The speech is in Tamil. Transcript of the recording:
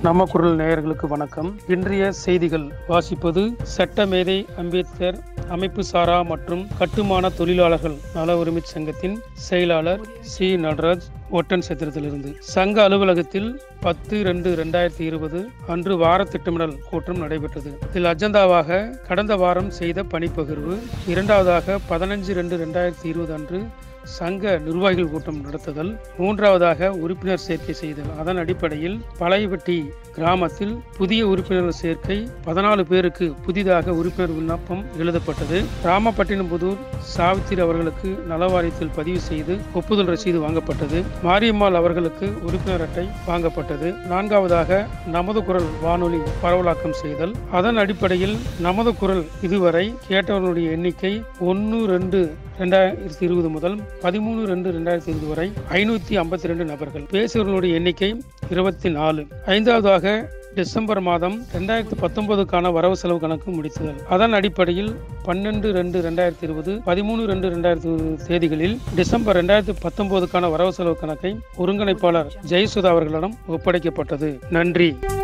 நம்ம குரல் நேயர்களுக்கு வணக்கம் இன்றைய செய்திகள் வாசிப்பது சட்டமேதை அம்பேத்கர் அமைப்பு சாரா மற்றும் கட்டுமான தொழிலாளர்கள் நல உரிமை சங்கத்தின் செயலாளர் சி நடராஜ் ஒட்டன் சத்திரத்திலிருந்து சங்க அலுவலகத்தில் பத்து ரெண்டு ரெண்டாயிரத்தி இருபது அன்று வார திட்டமிடல் கூட்டம் நடைபெற்றது இதில் அஜெண்டாவாக கடந்த வாரம் செய்த பணிப்பகிர்வு இரண்டாவதாக பதினஞ்சு ரெண்டு ரெண்டாயிரத்தி இருபது அன்று சங்க நிர்வாகிகள் கூட்டம் நடத்துதல் மூன்றாவதாக உறுப்பினர் சேர்க்கை செய்தல் அதன் அடிப்படையில் பழையபட்டி கிராமத்தில் புதிய உறுப்பினர் சேர்க்கை பதினாலு பேருக்கு புதிதாக உறுப்பினர் விண்ணப்பம் எழுதப்பட்டது ராமப்பட்டினம்புதூர் சாவித்திரி அவர்களுக்கு நலவாரியத்தில் பதிவு செய்து ஒப்புதல் ரசீது வாங்கப்பட்டது மாரியம்மாள் அவர்களுக்கு உறுப்பினர் அட்டை வாங்கப்பட்டது நான்காவதாக நமது குரல் வானொலி பரவலாக்கம் செய்தல் அதன் அடிப்படையில் நமது குரல் இதுவரை கேட்டவர்களுடைய எண்ணிக்கை ஒன்று ரெண்டு ரெண்டாயிரத்தி இருபது முதல் பதிமூணு ரெண்டு ரெண்டாயிரத்தி இருபது வரை ஐநூற்றி ஐம்பத்தி ரெண்டு நபர்கள் பேசுபவர்களுடைய எண்ணிக்கை இருபத்தி நாலு ஐந்தாவதாக டிசம்பர் மாதம் ரெண்டாயிரத்தி பத்தொன்பதுக்கான வரவு செலவு கணக்கு முடித்தல் அதன் அடிப்படையில் பன்னெண்டு ரெண்டு ரெண்டாயிரத்தி இருபது பதிமூணு ரெண்டு ரெண்டாயிரத்தி இருபது தேதிகளில் டிசம்பர் ரெண்டாயிரத்தி பத்தொன்பதுக்கான வரவு செலவு கணக்கை ஒருங்கிணைப்பாளர் ஜெயசுதா அவர்களிடம் ஒப்படைக்கப்பட்டது நன்றி